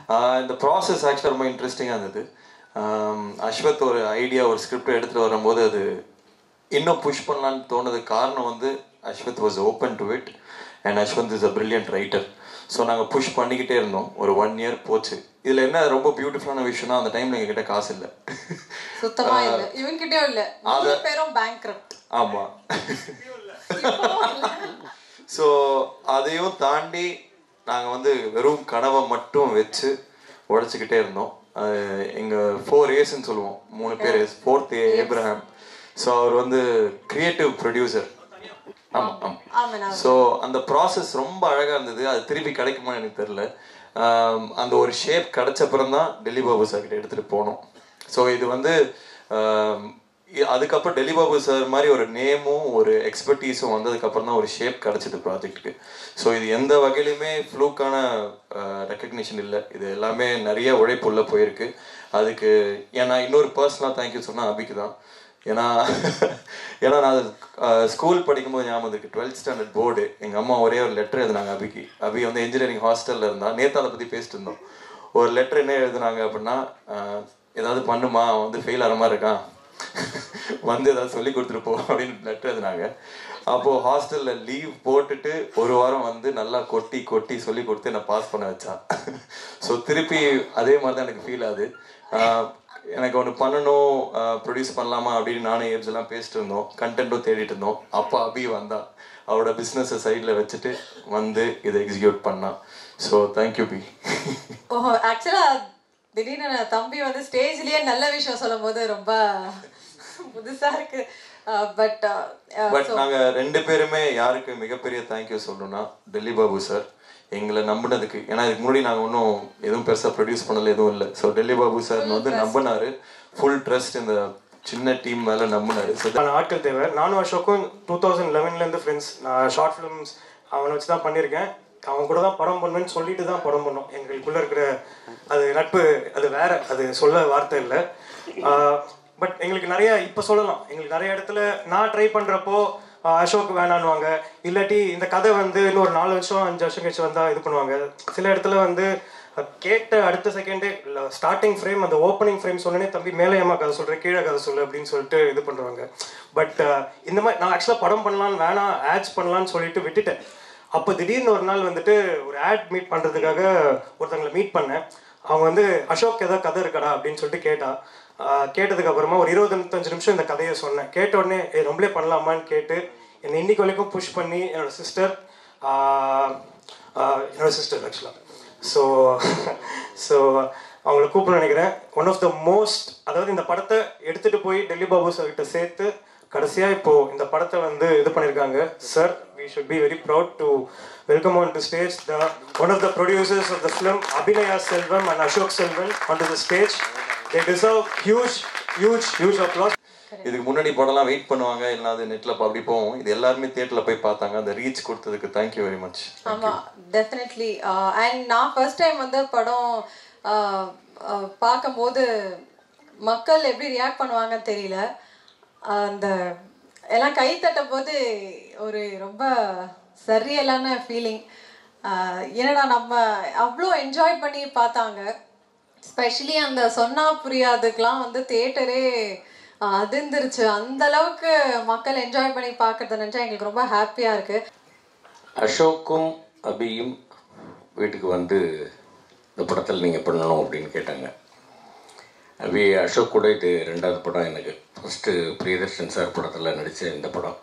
ஆஹ் இந்த ப்ராசஸ் ஆக்சுவலாக ரொம்ப இன்ட்ரெஸ்டிங்காக இருந்தது ஆம், அஸ்வத் ஒரு ஐடியா ஒரு ஸ்கிரிப்ட் எடுத்துகிட்டு வரும்போது அது இன்னும் புஷ் பண்ணலான்னு தோணுது காரணம் வந்து Ashwath was open to it and Ashwanth is a brilliant writer so நாங்கள் புஷ் பண்ணிக்கிட்டே இருந்தோம் ஒரு ஒன் இயர் போச்சு இதில் என்ன ரொம்ப பியூட்டிஃபுல்லான விஷயம்னா அந்த டைமில் எங்ககிட்ட காசு இல்லை சுத்தமா இல்ல இவன்கிட்டயும் இல்ல மூணு பேரும் பேங்க்ரப்ட் ஆமாம் ஸோ அதையும் தாண்டி நாங்கள் வந்து வெறும் கனவை மட்டும் வச்சு உழைச்சிக்கிட்டே இருந்தோம் எங்கள் ஃபோர் ஏஸ்ன்னு சொல்லுவோம் மூணு பேர் ace fourth a Abraham so அவர் வந்து கிரியேட்டிவ் ப்ரொடியூசர் ஆமாம் ஆமாம் ஆமா ஸோ அந்த ப்ராசஸ் ரொம்ப அழகாக இருந்தது அது திருப்பி கிடைக்குமான்னு எனக்கு தெரில அந்த ஒரு ஷேப் கிடைச்சப்புறம் தான் டெல்லி பாபு சார் கிட்ட எடுத்துகிட்டு போனோம் ஸோ இது வந்து ஆம், இ- அதுக்கப்புறம் டெல்லி பாபு சார் மாதிரி ஒரு நேமும் ஒரு எக்ஸ்பர்டீஸும் வந்ததுக்கப்புறம் தான் ஒரு ஷேப் கிடைச்சது ப்ராஜெக்ட்டுக்கு ஸோ இது எந்த வகையிலுமே ஃப்ளூக்கான ரெக்கக்னிஷன் இல்லை இது எல்லாமே நிறைய உழைப்பு உள்ள போயிருக்கு அதுக்கு ஏன்னா இன்னொரு பர்சனலாக தேங்க்யூ சொன்னால் அபிக்கு தான் ஏன்னா ஏன்னா நான் ஸ்கூல் படிக்கும்போது ஞாபகம் இருக்கு டுவெல்த் ஸ்டாண்டர்ட் போர்டு எங்கள் அம்மா ஒரே ஒரு லெட்டர் எழுதுனாங்க அபிக்கு அபி வந்து இன்ஜினியரிங் ஹாஸ்டலில் இருந்தா நேத்து அதை பற்றி பேசிட்டு இருந்தோம் ஒரு லெட்டர் என்ன எழுதுனாங்க அப்படின்னா ஆஹ், ஏதாவது பண்ணுமா அவன் வந்து ஃபெயில் ஆகிற மாதிரி இருக்கான் வந்து ஏதாவது சொல்லி கொடுத்துட்டு போ அப்படின்னு லெட்டர் எழுதுனாங்க அப்போது ஹாஸ்டலில் லீவ் போட்டுட்டு ஒரு வாரம் வந்து நல்லா கொட்டி கொட்டி சொல்லி கொடுத்து என்னை பாஸ் பண்ண வச்சான் ஸோ திருப்பி அதே மாதிரி தான் எனக்கு ஃபீல் ஆகுது ஆஹ், எனக்கு ஒன்று பண்ணணும் ப்ரொடியூஸ் பண்ணலாமா அப்படின்னு நானும் ஏப்ஸ் எல்லாம் பேசிட்டு இருந்தோம் கண்டென்ட்டும் தேடிட்டு இருந்தோம் அப்போ அபி வந்தா அவரோட பிஸ்னஸை சைடில் வச்சுட்டு வந்து இதை எக்ஸிக்யூட் பண்ணான் ஸோ தேங்க்யூ பி ஓஹோ ஆக்சுவலா திடீர்னு தம்பி வந்து ஸ்டேஜ்லயே நல்ல விஷயம் சொல்லும் போது ரொம்ப புதுசா இருக்கு பட் பட் நாங்கள் ரெண்டு பேருமே யாருக்கு மிகப்பெரிய தேங்க்யூ சொல்லணும்னா டெல்லி பாபு சார் எங்களை நம்பினதுக்கு ஏன்னா இதுக்கு முன்னாடி நாங்கள் ஒன்றும் எதுவும் பெருசாக ப்ரொடியூஸ் பண்ணல எதுவும் இல்லை ஸோ டெல்லி பாபு சார் வந்து நம்பினாரு ஃபுல் ட்ரஸ்ட் இந்த சின்ன டீம் மேலே நம்பினாரு ஸோ அதுக்கான ஆட்கள் தேவை நானும் அசோக்கும் டூ தௌசண்ட் லெவன்லேருந்து ஃப்ரெண்ட்ஸ் நான் ஷார்ட் ஃபிலிம்ஸ் அவனை வச்சு தான் பண்ணியிருக்கேன் அவன் கூட தான் படம் பண்ணுவேன்னு சொல்லிட்டு தான் படம் பண்ணோம் எங்களுக்குள்ள இருக்கிற அது நட்பு அது வேற அது சொல்ல வார்த்தை இல்லை பட் எங்களுக்கு நிறைய இப்போ சொல்லலாம் எங்களுக்கு நிறைய இடத்துல நான் ட்ரை பண்ணுறப்போ அசோக் வேணான்னுவாங்க இல்லாட்டி இந்த கதை வந்து இன்னும் ஒரு நாலு வருஷம் அஞ்சு வருஷம் கழிச்சு வந்தால் இது பண்ணுவாங்க சில இடத்துல வந்து கேட்ட அடுத்த செகண்டே ஸ்டார்டிங் ஃப்ரேம் அந்த ஓப்பனிங் ஃப்ரேம் சொன்னனே தம்பி மேலே ஏமா கதை சொல்கிறேன் கீழே கதை சொல்லு அப்படின்னு சொல்லிட்டு இது பண்ணுவாங்க பட் இந்த மாதிரி நான் ஆக்சுவலாக படம் பண்ணலான்னு வேணாம் ஆட்ஸ் பண்ணலான்னு சொல்லிட்டு விட்டுட்டேன் அப்போ திடீர்னு ஒரு நாள் வந்துட்டு ஒரு ஆட் மீட் பண்ணுறதுக்காக ஒருத்தங்களை மீட் பண்ணேன் அவங்க வந்து அசோக் ஏதாவது கதை இருக்கடா அப்படின்னு சொல்லிட்டு கேட்டா ஆஹ் கேட்டதுக்கு அப்புறமா ஒரு இருபது இருபத்தஞ்சு நிமிஷம் இந்த கதையை சொன்னேன் கேட்ட உடனே ஏ ரொம்பளே பண்ணலாமான்னு கேட்டு என்னை இன்னைக்கு வரைக்கும் புஷ் பண்ணி என்னோட சிஸ்டர் என்னோட சிஸ்டர் ஆக்சுவலாக ஸோ ஸோ அவங்கள கூப்பிட நினைக்கிறேன் ஒன் ஆஃப் த மோஸ்ட் அதாவது இந்த படத்தை எடுத்துகிட்டு போய் டெல்லி பாபு சார் கிட்ட சேர்த்து கடைசியாக இப்போ இந்த படத்தை வந்து இது பண்ணியிருக்காங்க sir we should be very proud to welcome on to stage the one of the producers of the film Abhinaya Selvam and Ashok Selvan on to the stage they deserve huge huge huge applause இதுக்கு முன்னாடி படம்லாம் வெயிட் பண்ணுவாங்க இல்லை அது நெட்டில் அப்படி போவோம் இது எல்லாருமே தேட்டரில் போய் பார்த்தாங்க அந்த ரீச் கொடுத்ததுக்கு தேங்க்யூ வெரி மச் ஆமா டெஃபினெட்லி அண்ட் நான் ஃபர்ஸ்ட் டைம் வந்து படம் ஆஹ், ஆஹ், பார்க்கும்போது மக்கள் எப்படி ரியாக்ட் பண்ணுவாங்கன்னு தெரியல அந்த எல்லாம் கை தட்டும் போது ஒரு ரொம்ப சரியலான ஃபீலிங் என்னடா நம்ம அவ்வளோ என்ஜாய் பண்ணி பார்த்தாங்க ஸ்பெஷலி அந்த சொன்னா புரியாதுக்கெல்லாம் வந்து தேட்டரே அதிர்ந்துருச்சு அந்த அளவுக்கு மக்கள் என்ஜாய் பண்ணி பார்க்கறத நினைச்சா எங்களுக்கு ரொம்ப ஹாப்பியா இருக்கு அசோக்கும் அபியும் வீட்டுக்கு வந்து இந்த படத்தில் நீங்கள் பண்ணணும் அப்படின்னு கேட்டாங்க அபி அசோக் கூட இது ரெண்டாவது படம் எனக்கு ஃபஸ்ட்டு பிரியதர்ஷன் சார் படத்தில் நடித்த இந்த படம்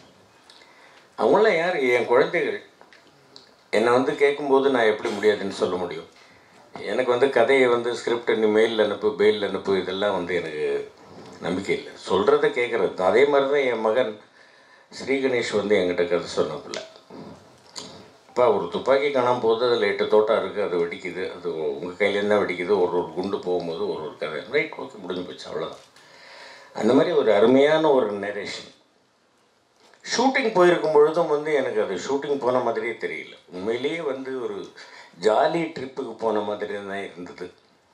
அவங்களாம் யார் என் குழந்தைகள் என்னை வந்து கேட்கும்போது நான் எப்படி முடியாதுன்னு சொல்ல முடியும் எனக்கு வந்து கதையை வந்து ஸ்கிரிப்ட் நீ மெயிலில் அனுப்பு பெயிலில் அனுப்பு இதெல்லாம் வந்து எனக்கு நம்பிக்கை இல்லை சொல்கிறத கேட்குறது தான் அதே மாதிரி தான் என் மகன் ஸ்ரீ கணேஷ் வந்து என்கிட்ட கதை சொன்னப்பில்ல இப்போ ஒரு துப்பாக்கி காணாமல் போகுது அதில் எட்டு தோட்டம் இருக்குது அது வெடிக்குது அது உங்கள் கையிலேருந்து தான் வெடிக்குது ஒரு ஒரு குண்டு போகும்போது ஒரு ஒரு கதை ரைட் ஓகே முடிஞ்சு போச்சு அவ்வளோதான் அந்த மாதிரி ஒரு அருமையான ஒரு நரேஷன் ஷூட்டிங் போயிருக்கும் பொழுதும் வந்து எனக்கு அது ஷூட்டிங் போன மாதிரியே தெரியல உண்மையிலேயே வந்து ஒரு ஜாலி ட்ரிப்புக்கு போன மாதிரி தான் இருந்தது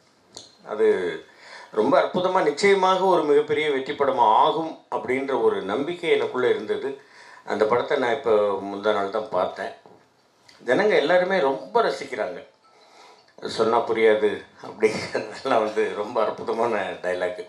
அது ரொம்ப அற்புதமாக நிச்சயமாக ஒரு மிகப்பெரிய வெற்றி படமாக ஆகும் அப்படின்ற ஒரு நம்பிக்கை எனக்குள்ளே இருந்தது அந்த படத்தை நான் இப்போ முந்தா நாள் தான் பார்த்தேன் ஜனங்க எல்லாருமே ரொம்ப ரசிக்கிறாங்க சொன்னால் புரியாது அப்படிங்கிறதெல்லாம் வந்து ரொம்ப அற்புதமான டைலாக்கு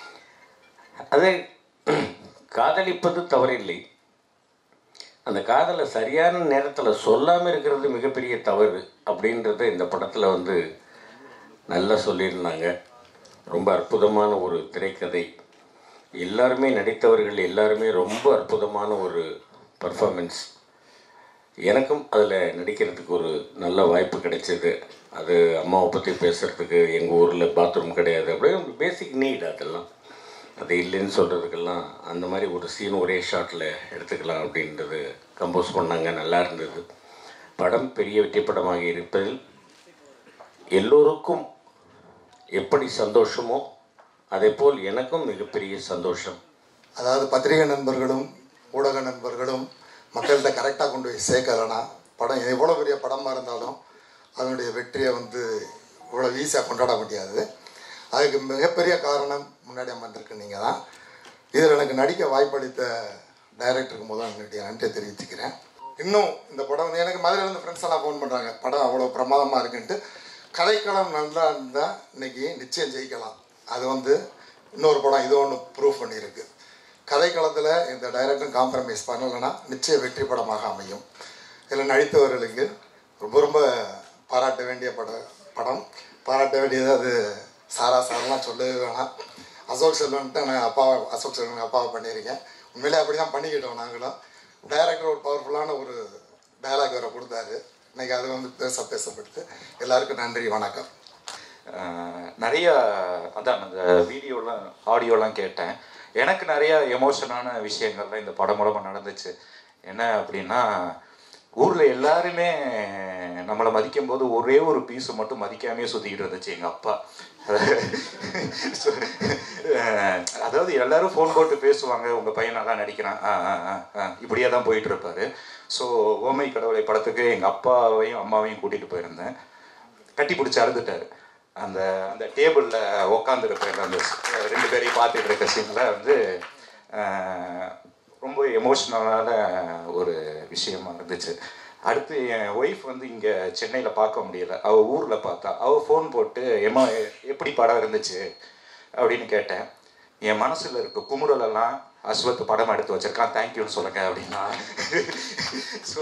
அதே காதலிப்பது தவறில்லை அந்த காதலை சரியான நேரத்தில் சொல்லாமல் இருக்கிறது மிகப்பெரிய தவறு அப்படின்றத இந்த படத்தில் வந்து நல்லா சொல்லியிருந்தாங்க ரொம்ப அற்புதமான ஒரு திரைக்கதை எல்லாருமே நடித்தவர்கள் எல்லாருமே ரொம்ப அற்புதமான ஒரு பர்ஃபார்மன்ஸ் எனக்கும் அதில் நடிக்கிறதுக்கு ஒரு நல்ல வாய்ப்பு கிடைச்சது அது அம்மாவை பற்றி பேசுகிறதுக்கு எங்கள் ஊரில் பாத்ரூம் கிடையாது அப்படியே பேசிக் நீட் அதெல்லாம் அது இல்லைன்னு சொல்கிறதுக்கெல்லாம் அந்த மாதிரி ஒரு சீன் ஒரே ஷாட்டில் எடுத்துக்கலாம் அப்படின்றது கம்போஸ் பண்ணாங்க நல்லா இருந்தது படம் பெரிய வெற்றி படமாக இருப்பதில் எல்லோருக்கும் எப்படி சந்தோஷமோ அதேபோல் எனக்கும் மிகப்பெரிய சந்தோஷம் அதாவது பத்திரிகை நண்பர்களும் ஊடக நண்பர்களும் மக்கள்கிட்ட கரெக்டாக கொண்டு போய் சேர்க்கலைன்னா படம் எவ்வளோ பெரிய படமாக இருந்தாலும் அதனுடைய வெற்றியை வந்து இவ்வளோ ஈஸியாக கொண்டாட முடியாது அதுக்கு மிகப்பெரிய காரணம் முன்னாடி அமர்ந்திருக்கு நீங்கள் தான் இதில் எனக்கு நடிக்க வாய்ப்பளித்த டைரக்டருக்கு முதல் என்னுடைய நன்றியை தெரிவிச்சுக்கிறேன் இன்னும் இந்த படம் வந்து எனக்கு மதுரையிலேருந்து ஃப்ரெண்ட்ஸ் எல்லாம் ஃபோன் பண்ணுறாங்க படம் அவ்வளோ பிரமாதமாக இருக்குன்ட்டு கதைக்களம் நல்லா இருந்தால் இன்னைக்கு நிச்சயம் ஜெயிக்கலாம் அது வந்து இன்னொரு படம் இது ஒன்று ப்ரூவ் பண்ணியிருக்கு கதைக்களத்தில் இந்த டைரக்டரும் காம்ப்ரமைஸ் பண்ணலைன்னா நிச்சய வெற்றி படமாக அமையும் இதில் நடித்தவர்களுக்கு ரொம்ப ரொம்ப பாராட்ட வேண்டிய பட படம் பாராட்ட வேண்டியது அது சாரா சாரெலாம் சொல்லவே வேணாம் அசோக் செல்வன்ட்டு நான் அப்பாவை அசோக் செல்வன் அப்பாவை பண்ணியிருக்கேன் உண்மையிலே அப்படி தான் பண்ணிக்கிட்டோம் நாங்களும் டைரக்டர் ஒரு பவர்ஃபுல்லான ஒரு டயலாக் வேறு கொடுத்தாரு இன்னைக்கு அது வந்து பேச பேசப்படுது எல்லாருக்கும் நன்றி வணக்கம் ஆஹ் நிறைய அதான் அந்த வீடியோலாம் ஆடியோலாம் கேட்டேன் எனக்கு நிறைய எமோஷனான விஷயங்கள்லாம் இந்த படம் மூலமாக நடந்துச்சு என்ன அப்படின்னா ஊரில் எல்லாருமே நம்மளை மதிக்கும் போது ஒரே ஒரு பீஸை மட்டும் மதிக்காமே சுற்றிக்கிட்டு இருந்துச்சு எங்கள் அப்பா So, அஹ் அதாவது எல்லாரும் ஃபோன் போட்டு பேசுவாங்க உங்கள் பையன் நல்லா நடிக்கிறான் ஆ ஆ ஆ ஆ இப்படியே தான் போயிட்டு இருப்பாரு ஸோ ஓமை கடவுளை படத்துக்கு எங்கள் அப்பாவையும் அம்மாவையும் கூட்டிகிட்டு போயிருந்தேன் கட்டி பிடிச்சி அழுதுட்டாரு அந்த அந்த டேபிளில் உக்காந்துருப்பேன் அந்த ஸ்- ரெண்டு பேரையும் பார்த்துட்டு இருக்க சீனில் வந்து ஆஹ், ரொம்ப எமோஷ்னலான ஒரு விஷயமா இருந்துச்சு அடுத்து என் ஒய்ஃப் வந்து இங்கே சென்னையில் பார்க்க முடியல அவள் ஊரில் பார்த்தா அவள் ஃபோன் போட்டு ஏமா எப்படி படம் இருந்துச்சு அப்படின்னு கேட்டேன் என் மனசில் இருக்க குமுறலெல்லாம் அஸ்வத் படம் எடுத்து வச்சிருக்கான் தேங்க்யூன்னு சொல்லுங்க அப்படின்னா ஸோ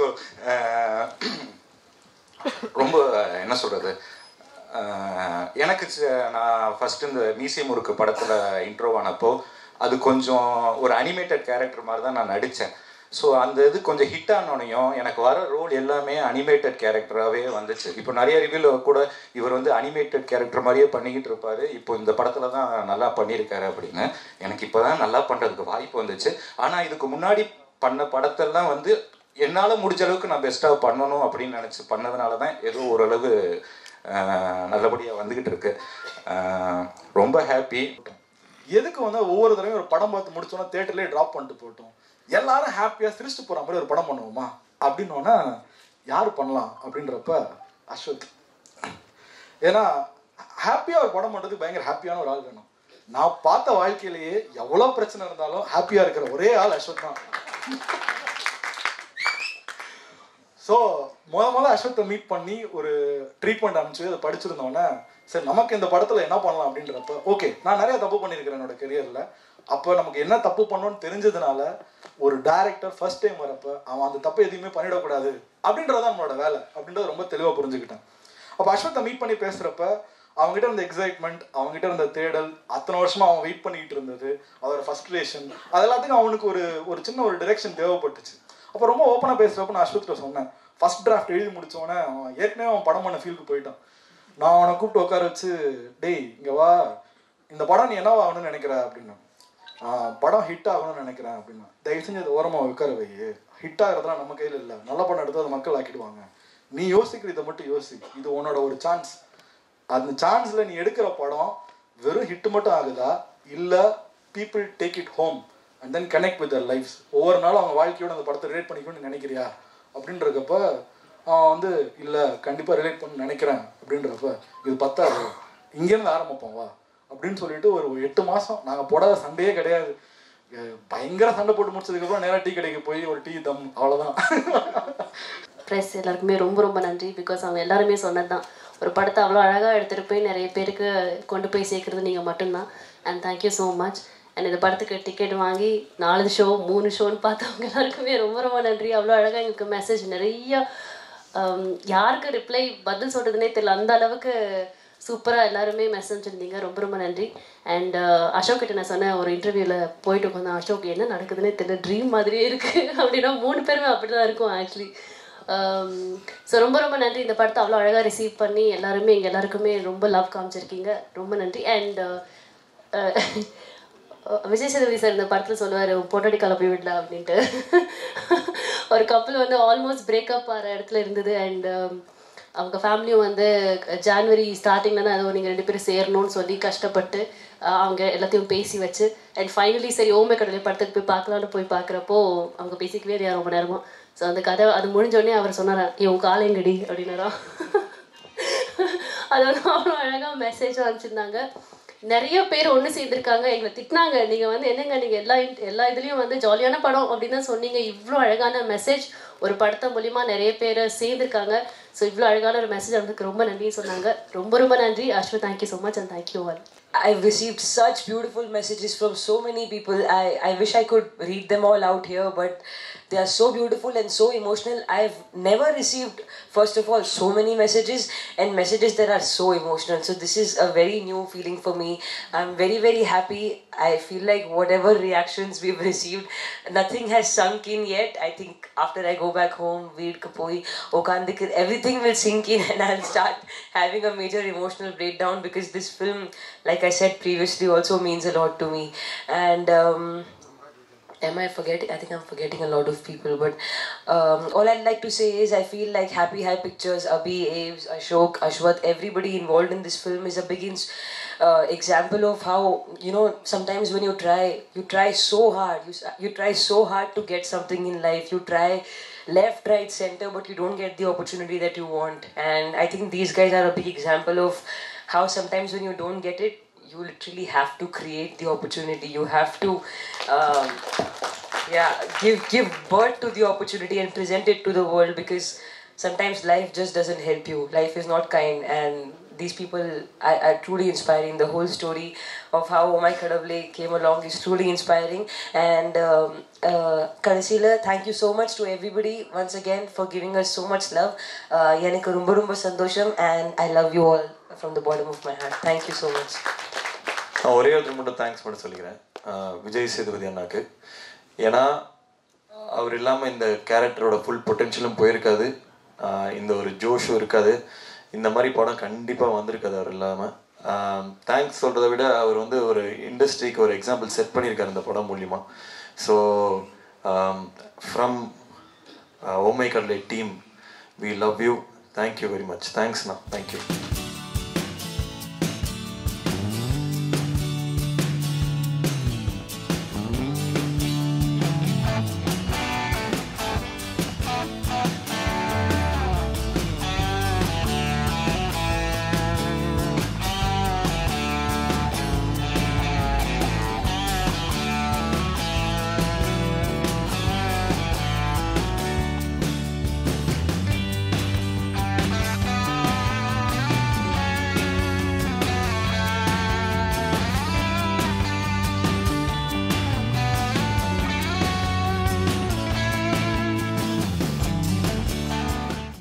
ரொம்ப என்ன சொல்கிறது எனக்கு ச- நான் ஃபஸ்ட்டு இந்த மீசியம் முறுக்கு படத்தில் இன்ட்ரோ ஆனப்போ அது கொஞ்சம் ஒரு அனிமேட்டட் கேரக்டர் மாதிரி தான் நான் நடித்தேன் ஸோ அந்த இது கொஞ்சம் ஹிட் ஆனோனையும் எனக்கு வர ரோல் எல்லாமே அனிமேட்டட் கேரக்டராகவே வந்துச்சு இப்போ நிறைய ரிவ்யூவில் கூட இவர் வந்து அனிமேட்டட் கேரக்டர் மாதிரியே பண்ணிக்கிட்டு இருப்பாரு இப்போ இந்த படத்தில் தான் நல்லா பண்ணியிருக்காரு அப்படின்னு எனக்கு இப்போ தான் நல்லா பண்ணுறதுக்கு வாய்ப்பு வந்துச்சு ஆனால் இதுக்கு முன்னாடி பண்ண படத்தெல்லாம் வந்து என்னால் முடிஞ்ச அளவுக்கு நான் பெஸ்ட்டாக பண்ணணும் அப்படின்னு நினச்சி பண்ணதுனால தான் ஏதோ ஓரளவு நல்லபடியாக வந்துக்கிட்டு இருக்கு ஆஹ் ரொம்ப ஹாப்பி எதுக்கு வந்து ஒவ்வொரு தடவையும் ஒரு படம் பார்த்து முடிச்சோன்னா தேட்டர்லேயே ட்ராப் பண்ணிட்டு போட்டோம் எல்லாரும் ஹாப்பியாக சிரிச்சுட்டு போகிற மாதிரி ஒரு படம் பண்ணுவோமா அப்படின்னோன்னா யார் பண்ணலாம் அப்படின்றப்ப அஸ்வத் ஏன்னா ஹாப்பியாக ஒரு படம் பண்ணுறதுக்கு பயங்கர ஹாப்பியான ஒரு ஆள் வேணும் நான் பார்த்த வாழ்க்கையிலேயே எவ்வளோ பிரச்சனை இருந்தாலும் ஹாப்பியாக இருக்கிற ஒரே ஆள் அஸ்வத் தான் ஸோ முத முத அஸ்வத்தை மீட் பண்ணி ஒரு ட்ரீட்மெண்ட் அனுப்பிச்சு அதை படிச்சிருந்தோன்னே சரி நமக்கு இந்த படத்தில் என்ன பண்ணலாம் அப்படின்றப்ப ஓகே நான் நிறைய தப்பு பண்ணியிருக்கிறேன் என்னோட கெரியரில் அப்போ நமக்கு என்ன தப்பு பண்ணணும்னு தெரிஞ்சதுனால ஒரு டைரக்டர் ஃபர்ஸ்ட் டைம் வரப்ப அவன் அந்த தப்பு எதையுமே பண்ணிடக்கூடாது அப்படின்றதான் நம்மளோட வேலை அப்படின்றத ரொம்ப தெளிவாக புரிஞ்சுக்கிட்டேன் அப்போ அஸ்வத்தை மீட் பண்ணி பேசுகிறப்ப அவங்ககிட்ட இருந்த எக்ஸைட்மெண்ட் அவங்ககிட்ட இருந்த தேடல் அத்தனை வருஷமா அவன் வெயிட் பண்ணிட்டு இருந்தது அதோட ஃபஸ்ட்ரேஷன் அது எல்லாத்துக்கும் அவனுக்கு ஒரு ஒரு சின்ன ஒரு டிரெக்ஷன் தேவைப்பட்டுச்சு அப்போ ரொம்ப ஓப்பனாக பேசுகிறப்ப நான் அஸ்வத்கிட்ட சொன்னேன் ஃபர்ஸ்ட் டிராஃப்ட் எழுதி முடிச்சோடனே அவன் ஏற்கனவே அவன் படம் பண்ண ஃபீல்டுக்கு போயிட்டான் நான் அவனை கூப்பிட்டு உட்கார வச்சு டேய் இங்கே வா இந்த படம் நீ என்னவா ஆகணும்னு நினைக்கிற அப்படின்னா "ஆஹ், படம் ஹிட் ஆகணும்னு நினைக்கிறேன் அப்படின்னா தயவு செஞ்சு அதை ஓரமாக உட்கார வை ஹிட் ஆகிறதுலாம் நம்ம கையில் இல்லை நல்ல படம் எடுத்து அதை மக்கள் ஆக்கிடுவாங்க நீ யோசிக்கிற இதை மட்டும் யோசி இது உன்னோட ஒரு சான்ஸ் அந்த சான்ஸில் நீ எடுக்கிற படம் வெறும் ஹிட் மட்டும் ஆகுதா இல்லை people take it home and then connect with their lifes ஒவ்வொரு நாளும் அவங்க வாழ்க்கையோட அந்த படத்தை ரிலேட் பண்ணிக்கணும்னு நீ நினைக்கிறியா அப்படின்றக்கப்ப அவன் வந்து இல்லை கண்டிப்பாக ரிலேட் பண்ண நினைக்கிறேன் அப்படின்றப்ப இது பத்தாது இங்கேருந்து ஆரம்பிப்போம் வா அப்படின்னு சொல்லிட்டு ஒரு எட்டு மாதம் நாங்கள் போடாத சண்டையே கிடையாது அஹ் பயங்கர சண்டை போட்டு முடிச்சதுக்கப்புறம் நேராக டீ கடைக்கு போய் ஒரு டீ தம் அவ்வளோதான் ப்ரெஸ் எல்லாருக்குமே ரொம்ப ரொம்ப நன்றி பிகாஸ் அவங்க எல்லாருமே சொன்னது தான் ஒரு படத்தை அவ்வளோ அழகாக எடுத்துகிட்டு போய் நிறைய பேருக்கு கொண்டு போய் சேர்க்குறது நீங்கள் மட்டும்தான் and thank you so much and இந்த படத்துக்கு டிக்கெட் வாங்கி நாலு ஷோ மூணு ஷோன்னு பார்த்தவங்க எல்லாருக்குமே ரொம்ப ரொம்ப நன்றி அவ்வளோ அழகாக எங்களுக்கு மெசேஜ் நிறைய ஹம், யாருக்கு ரிப்ளை பதில் சொல்கிறதுனே தெரியல அந்த அளவுக்கு சூப்பராக எல்லாருமே மெசேஜ் இருந்தீங்க ரொம்ப ரொம்ப நன்றி அண்ட் அசோக் கிட்ட நான் சொன்னேன் ஒரு இன்டர்வியூவில் போயிட்டு உட்காந்து அசோக் என்ன நடக்குதுன்னே தெரியல ட்ரீம் மாதிரியே இருக்குது அப்படின்னா மூணு பேருமே அப்படி தான் இருக்கும் ஆக்சுவலி ஸோ ரொம்ப ரொம்ப நன்றி இந்த படத்தை அவ்வளோ அழகாக ரிசீவ் பண்ணி எல்லாருமே எங்கள் எல்லாருக்குமே ரொம்ப லவ் காமிச்சிருக்கீங்க ரொம்ப நன்றி அண்ட் விஜய் சேதுபதி சார் இந்த படத்தில் சொல்லுவார் பொட்டாடி கலப்பி விடல அப்படின்ட்டு ஒரு கப்பல் வந்து ஆல்மோஸ்ட் பிரேக்கப் ஆகிற இடத்துல இருந்தது அண்ட் அவங்க ஃபேமிலியும் வந்து ஜான்வரி ஸ்டார்டிங்கில் தான் ஏதோ நீங்கள் ரெண்டு பேரும் சேரணும்னு சொல்லி கஷ்டப்பட்டு அஹ், அவங்க எல்லாத்தையும் பேசி வச்சு அண்ட் ஃபைனலி சரி ஓமே கடலை படத்துக்கு போய் பார்க்கலான்னு போய் பார்க்குறப்போ அவங்க பேசிக்கவே இல்லையா ரொம்ப நேரமா ஸோ அந்த கதை அது முடிஞ்ச உடனே அவர் சொன்னாரா ஏ உன் காலைங்கடி அப்படின்னாரா அது வந்து அவ்வளோ அழகாக மெசேஜ் அனுப்பிச்சிருந்தாங்க நிறைய பேர் ஒன்று சேர்ந்துருக்காங்க எங்களை திட்டினாங்க நீங்கள் வந்து என்னங்க நீங்கள் எல்லா எல்லா இதுலேயும் வந்து ஜாலியான படம் அப்படின்னு தான் சொன்னீங்க இவ்வளோ அழகான மெசேஜ் ஒரு படத்தை மூலிமா நிறைய பேர் சேர்ந்துருக்காங்க ஸோ இவ்வளோ அழகான ஒரு மெசேஜ் அதுக்கு ரொம்ப நன்றின்னு சொன்னாங்க ரொம்ப ரொம்ப நன்றி Ashwath thank you so much and thank you all I've received such beautiful messages from so many people. I, I wish I could read them all out here, but they are so beautiful and so emotional. I've never received, first of all, so many messages and messages that are so emotional. So, this is a very new feeling for me. I'm very, very happy. I feel like whatever reactions we've received, nothing has sunk in yet. I think after I go back home, Veed Kapoi, Okandikir, everything will sink in and I'll start having a major emotional breakdown because this film, like I said previously, also means a lot to me. And um, am I forgetting? I think I'm forgetting a lot of people. But um, all I'd like to say is I feel like Happy High Pictures, Abhi, Aves, Ashok, Ashwath, everybody involved in this film is a big ins- uh, example of how you know sometimes when you try, you try so hard, you s- you try so hard to get something in life. You try left, right, center, but you don't get the opportunity that you want. And I think these guys are a big example of how sometimes when you don't get it, you literally have to create the opportunity. You have to, um, yeah, give give birth to the opportunity and present it to the world because sometimes life just doesn't help you. Life is not kind, and these people are, are truly inspiring. The whole story of how Omai Kadavle came along is truly inspiring. And um, uh, Kadasila, thank you so much to everybody once again for giving us so much love. Uh, எனக்கு ரொம்ப ரொம்ப சந்தோஷம் and I love you all from the bottom of my heart. Thank you so much. நான் ஒரே ஒருத்தர் மட்டும் thanks மட்டும் சொல்லிக்கிறேன் ஆஹ் விஜய் சேதுபதி அண்ணாக்கு ஏன்னா அவர் இல்லாமல் இந்த கேரக்டரோட ஃபுல் பொட்டென்ஷியலும் போயிருக்காது ஆஹ் இந்த ஒரு ஜோஷும் இருக்காது இந்த மாதிரி படம் கண்டிப்பாக வந்திருக்காது அவர் இல்லாமல் தேங்க்ஸ் சொல்கிறத விட அவர் வந்து ஒரு இண்டஸ்ட்ரிக்கு ஒரு எக்ஸாம்பிள் செட் பண்ணியிருக்காரு இந்த படம் மூலிமா so from oh my Kadavule team we love you thank you very much தேங்க்ஸ்ண்ணா தேங்க்யூ